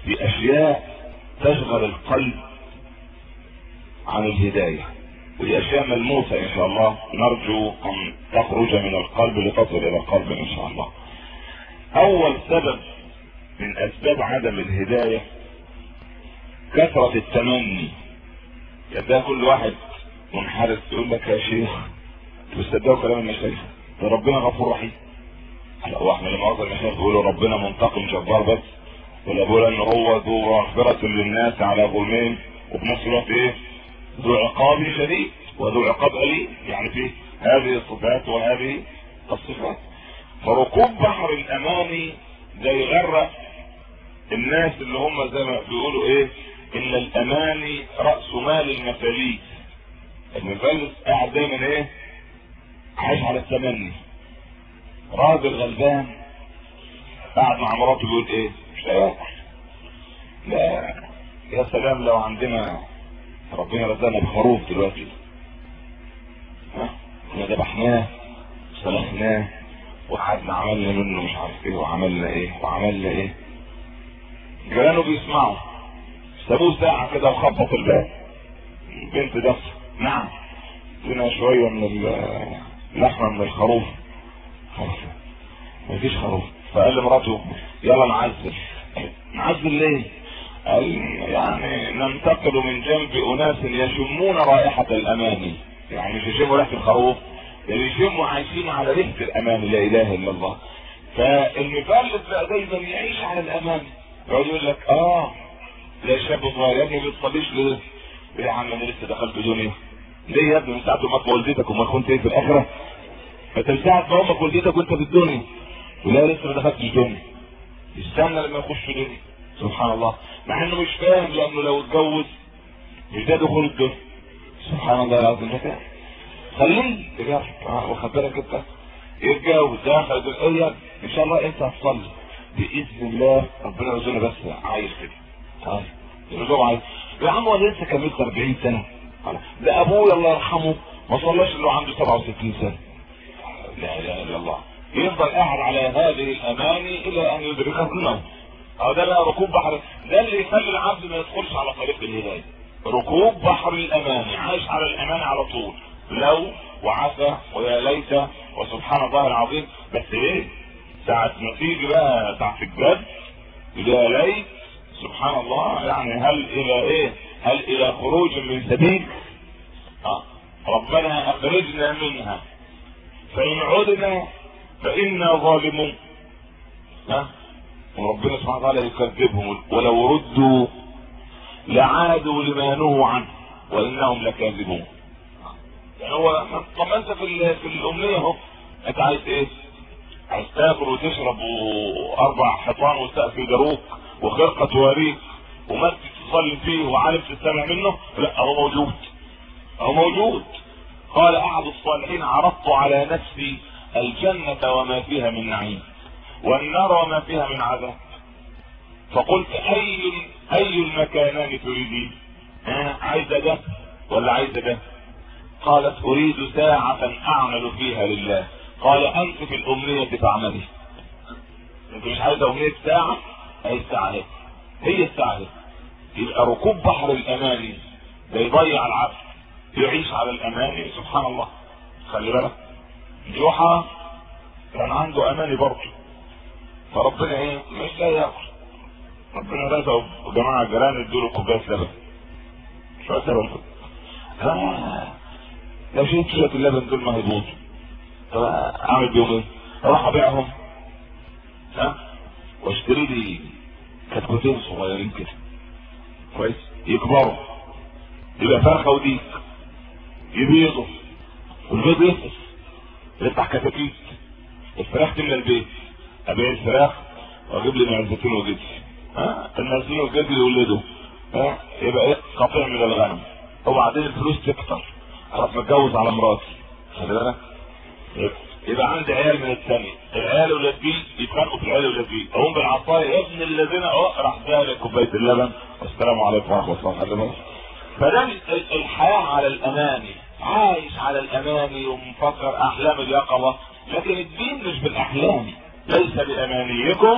في اشياء تشغل القلب عن الهدايه ودي اشياء ملموسه ان شاء الله نرجو ان تخرج من القلب لتصل الى القلب ان شاء الله اول سبب من اسباب عدم الهدايه كثره التمني ده كل واحد منحرف يقول لك يا شيخ تصدقوا كلام المشايخ ده ربنا غفور رحيم لا هو احنا لما المشايخ بيقولوا ربنا منتقم جبار بس ولا بيقول ان هو ذو مغفرة للناس على ظلمين وفي نفس الوقت ايه ذو عقاب شديد وذو عقاب اليم يعني في هذه الصفات وهذه الصفات فركوب بحر الاماني ده يغرق الناس اللي هم زي ما بيقولوا ايه ان الاماني راس مال المفاليس المفلس قاعد دايما ايه عايش على التمني راجل غلبان قاعد مع مراته بيقول ايه مش هياكل لا يا سلام لو عندنا ربنا رزقنا بخروف دلوقتي ها احنا ذبحناه سلخناه وقعدنا عملنا منه مش عارف ايه وعملنا ايه وعملنا ايه جيرانه بيسمعوا سابوه ساعة كده وخبط الباب البنت ده نعم فينا شوية من اللحمة من الخروف خلاص مفيش خروف فقال لمراته يلا نعزل نعزل ليه؟ قال يعني ننتقل من جنب اناس يشمون رائحة الاماني يعني مش يشموا ريحة الخروف يعني يشموا عايشين على ريحة الاماني لا اله الا الله فالمفلس بقى دايما يعيش على الاماني يقعد يقول لك اه لا شاب صغير يا ابني ما بتصليش ليه؟ يا عم انا لسه دخلت دنيا ليه يا ابني من ساعة ما والدتك وما كنت ايه في الاخرة؟ انت من ساعة ما امك والدتك وانت في الدنيا ولا لسه ما دخلتش الدنيا استنى لما يخش دنيا سبحان الله مع انه مش فاهم لانه لو اتجوز مش ده دخول الدنيا سبحان الله العظيم ده خليه تجرب واخد بالك انت يتجوز داخل ايه ان شاء الله انت هتصلي باذن الله ربنا يرزقنا بس عايز كده طيب يرزقه عايز يا عم هو لسه كملت 40 سنه ده ابويا الله يرحمه ما صلاش الا عنده 67 سنه لا اله الا الله يفضل قاعد على هذه الاماني الى ان يدركه الموت او ده بقى ركوب بحر ده اللي يخلي العبد ما يدخلش على طريق الهدايه ركوب بحر الاماني عايش على الامان على طول لو وعسى ويا ليت وسبحان الله العظيم بس ايه ساعة ما تيجي بقى ساعة الجد يا ليت سبحان الله يعني هل الى ايه هل الى خروج من سبيل آه. ربنا اخرجنا منها فان عدنا فانا ظالمون ها وربنا سبحانه وتعالى يكذبهم ولو ردوا لعادوا لما نهوا عنه وانهم لكاذبون يعني هو طب انت في في الامنيه اهو انت عايز ايه؟ عايز تاكل وتشرب واربع حيطان وسقف جاروك وخرقه تواريك ومسجد تصلي فيه وعالم تستمع منه لا هو موجود هو موجود قال احد الصالحين عرضت على نفسي الجنة وما فيها من نعيم والنار وما فيها من عذاب فقلت اي اي المكانان تريدين عايزة ده ولا عايزة ده قالت اريد ساعة اعمل فيها لله قال انت في الامنية فاعملي انت مش عايزة امنية ساعة هي الساعة هي هي الساعة هي يبقى ركوب بحر الاماني ده يضيع العبد يعيش على الاماني سبحان الله خلي بالك جحا كان عنده اماني برضه فربنا ايه مش لا ياكل ربنا رزقه جماعه جيران ادوا له كوبايه لبن شو سبب آه. لو شربت شويه اللبن دول ما هيبوظوا طب اعمل بيهم ايه؟ اروح ابيعهم ها واشتري لي كتكوتين صغيرين كده كويس يكبروا يبقى فرخه وديك يبيضوا والبيض يفقس يفتح كتاكيت الفراخ تملى البيت ابيع الفراخ واجيب لي معزتين وجدي ها المعزتين وجدي يولدوا ها يبقى ايه قطيع من الغنم وبعدين الفلوس تكتر اروح متجوز على مراتي خلي بالك يبقى عندي عيال من الثانية العيال ولاد بي يتخانقوا في العيال ولاد بي اقوم بالعصاية يا ابن الذين اهو راح داري كوباية اللبن والسلام عليكم ورحمة الله وبركاته فده الحياة على الاماني عايش على الاماني ومفكر احلام اليقظة لكن الدين مش بالاحلام ليس بامانيكم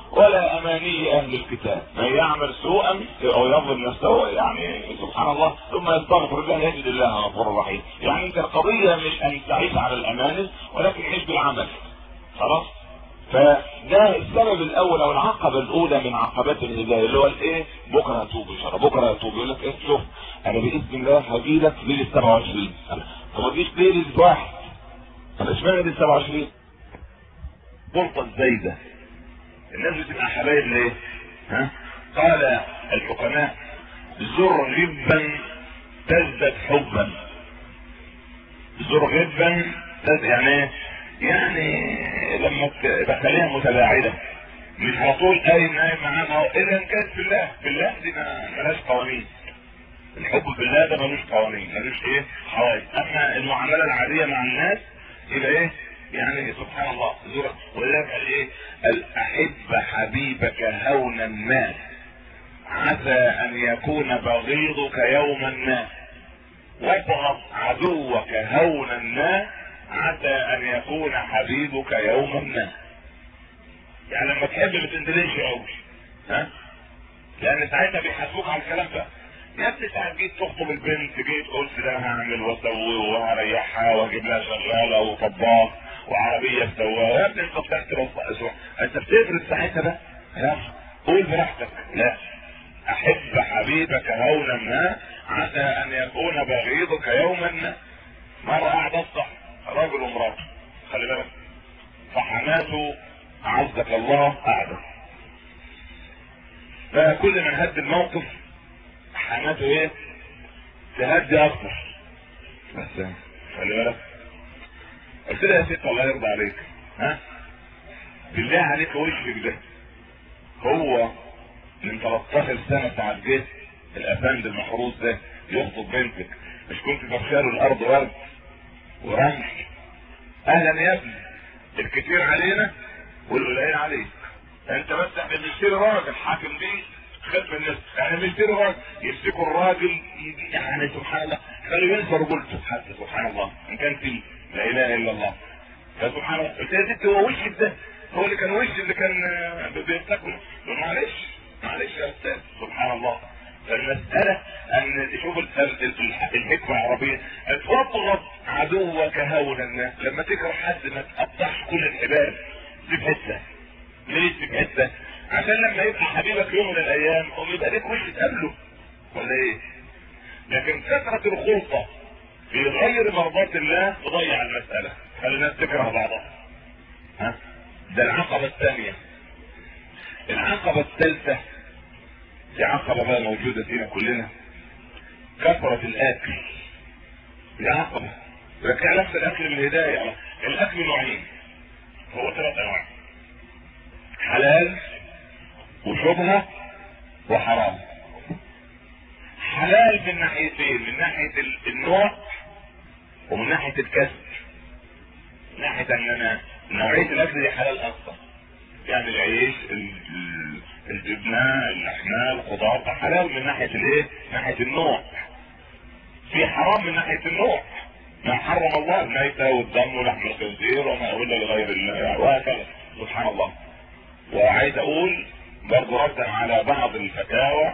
ولا اماني اهل الكتاب من يعمل سوءا او يظلم نفسه يعني سبحان الله ثم يستغفر الله يجد الله غفور رحيم يعني انت القضيه مش ان تعيش على الامانه ولكن عيش بالعمل خلاص فده السبب الاول او العقبه الاولى من عقبات الهدايه اللي هو الايه؟ بكره هتوب ان شاء الله بكره هتوب يقول لك ايه شوف انا باذن الله هجي لك ليله 27 طب ما تجيش ليله واحد طب اشمعنى ليله 27 فرصه الزايده الناس بتبقى حبايب ليه؟ ها؟ قال الحكماء زر غبا تزدد حبا زر غبا تزدد يعني ايه؟ يعني لما تخليها متباعدة مش على طول قايم نايم معاها الا ان كانت في الله في الله دي مالهاش قوانين الحب في الله ده ملوش قوانين ملوش ايه حوائج اما المعامله العاديه مع الناس يبقى ايه يعني سبحان الله زورك ولذلك قال ايه قال احب حبيبك هونا ما عسى ان يكون بغيضك يوما ما وابغض عدوك هونا ما عسى ان يكون حبيبك يوما ما يعني لما تحب ما تندلش قوي ها لان ساعتها بيحاسبوك على الكلام ده يا ابني ساعات جيت تخطب البنت جيت قلت ده انا هعمل واسوي وهريحها واجيب لها شغاله وطباخ وعربيه سواها يا ابني انت فتحت بص انت بتفرض ساعتها ده لا قول براحتك لا احب حبيبك هونا ما عسى ان يكون بغيضك يوما ما مره قاعد اصح رجل ومراته خلي بالك فحماته اعزك الله قاعده فكل من هد الموقف حماته ايه تهدي اكتر بس خلي بالك قلت لها يا ست الله يرضى عليك ها بالله عليك وشك ده هو من 13 سنه ساعه جه الافند المحروس ده يخطب بنتك مش كنت تغشاله الارض ورد ورمش اهلا يا ابني الكتير علينا والقليل عليك انت بس احنا بنشتري راجل حاكم بيه خدمة الناس يعني بنشتري راجل يمسكوا الراجل يعني سبحان الله خلوا ينسى رجولته حتى سبحان الله ان كان فيه لا اله الا الله فسبحان الله قلت يا ست هو وشك ده هو اللي كان وش اللي كان بيتاكله معلش معلش يا استاذ سبحان الله فالمسألة ان شوف الحكمة العربية تبغض عدوك هونا لما تكره حد ما تقطعش كل الحبال تسيب حتة ليه تسيب حتة عشان لما يبقى حبيبك يوم من الايام قوم يبقى ليك وش تقابله ولا ايه لكن كثرة الخلطة في غير مرضاة الله تضيع المسألة خلي الناس تكره بعضها ها ده العقبة الثانية العقبة الثالثة دي عقبة بقى موجودة فينا كلنا كثرة الأكل دي عقبة ركع نفس الأكل من الهداية الأكل نوعين هو ثلاث أنواع حلال وشبهة وحرام حلال من ناحيتين من ناحية النوع ومن ناحية الكسب من ناحية ان انا نوعية الاكل دي حلال اكثر يعني العيش الجبنة اللحمة الخضار ده حلال من ناحية الايه ناحية النوع في حرام من ناحية النوع ما حرم الله الميتة والدم ولحم الخنزير وما أهل لغير الله وهكذا سبحان الله وعايز اقول برضه ردا على بعض الفتاوى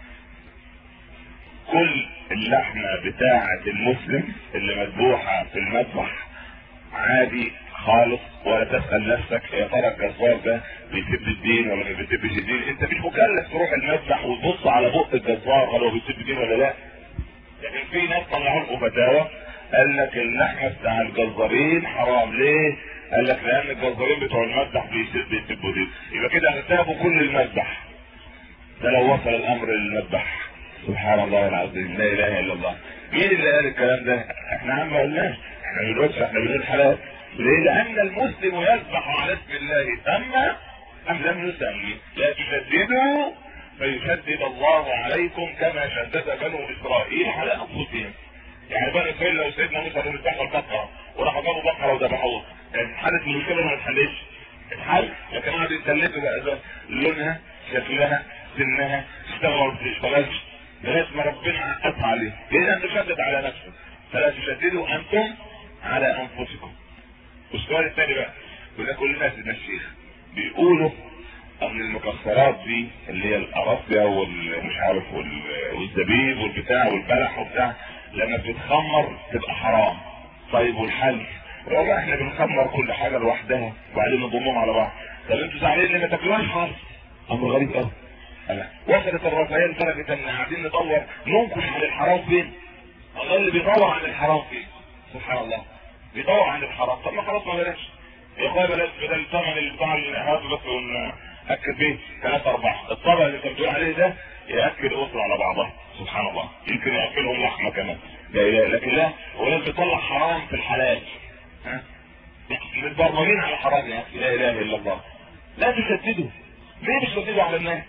كل اللحمة بتاعة المسلم اللي مذبوحة في المذبح عادي خالص ولا تسأل نفسك يا ترى الجزار ده بيسب الدين ولا ما بيسبش الدين انت مش مكلف تروح المذبح وتبص على بق الجزار هل هو بيسب الدين ولا لا لكن في ناس طلعوا لكم فتاوى قال لك اللحمة بتاع الجزارين حرام ليه؟ قال لك لان الجزارين بتوع المذبح بيسبوا دين يبقى كده اغتابوا كل المذبح ده لو وصل الامر للمذبح سبحان الله العظيم لا اله الا الله مين اللي قال الكلام ده؟ احنا عم ما قلناش احنا بنقولش احنا بنقول حلال ليه؟ لان المسلم يذبح على اسم الله سمى ام لم يسمي لا تشددوا فيشدد الله عليكم كما شدد بنو اسرائيل على انفسهم يعني بني اسرائيل لو سيدنا موسى كانوا يذبحوا البقره وراحوا جابوا بقره وذبحوها كانت حاله المشكله ما اتحلتش اتحل لكن قعدوا يتسلسوا بقى لونها شكلها سنها اشتغلوا ما اشتغلش لغايه ما ربنا عقدها عليه ليه ان تشدد على نفسه فلا تشددوا انتم على انفسكم والسؤال الثاني بقى وده كل الناس المشيخ بيقولوا ان المكسرات دي اللي هي القراصية والمش عارف والزبيب والبتاع والبلح وبتاع لما بتتخمر تبقى حرام طيب والحل والله احنا بنخمر كل حاجة لوحدها وبعدين نضمهم على بعض طب انتوا زعلانين ان ما تاكلوهاش خالص امر غريب قوي وصلت الرفاهية لدرجة ان قاعدين ندور ننقش عن الحرام فين الله اللي بيدور عن الحرام فين سبحان الله بيدور عن الحرام طب ما خلاص ما بلاش يا اخويا بلاش بدل الثمن اللي بتاع هاتوا بس ونأكد بيه ثلاثة أربعة الطبق اللي كان بتقول عليه ده يأكل أسرة على بعضها سبحان الله يمكن يأكلهم لحمة كمان لا إله لكن لا هو لازم يطلع حرام في الحلال ها متبرمجين على حرام يا أخي لا إله إلا الله لا تشددوا ليه تشددوا على الناس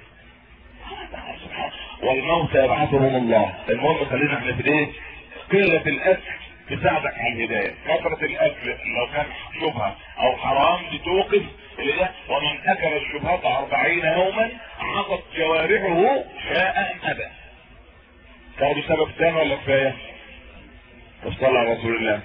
والموت يبعثهم الله المهم خلينا احنا في ايه قلة الاكل تساعدك على الهداية كثرة الاكل لو كان شبهة او حرام بتوقف اللي ده ومن اكل الشبهات اربعين يوما عصت جوارحه شاء ام ابى كان بسبب ثاني ولا كفاية تصلى على رسول الله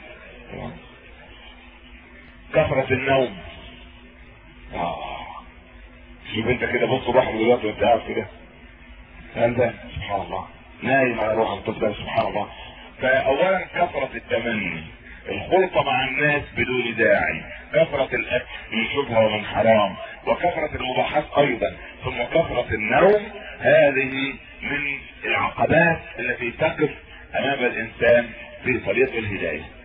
كثرة النوم آه. شوف انت كده بص روحك دلوقتي وانت قاعد كده هذا سبحان الله نايم على روح الطفل سبحان الله فاولا كثرة التمني الخلطة مع الناس بدون داعي كثرة الاكل من شبهة ومن حرام وكثرة المباحات ايضا ثم كثرة النوم هذه من العقبات التي تقف امام الانسان في طريق الهداية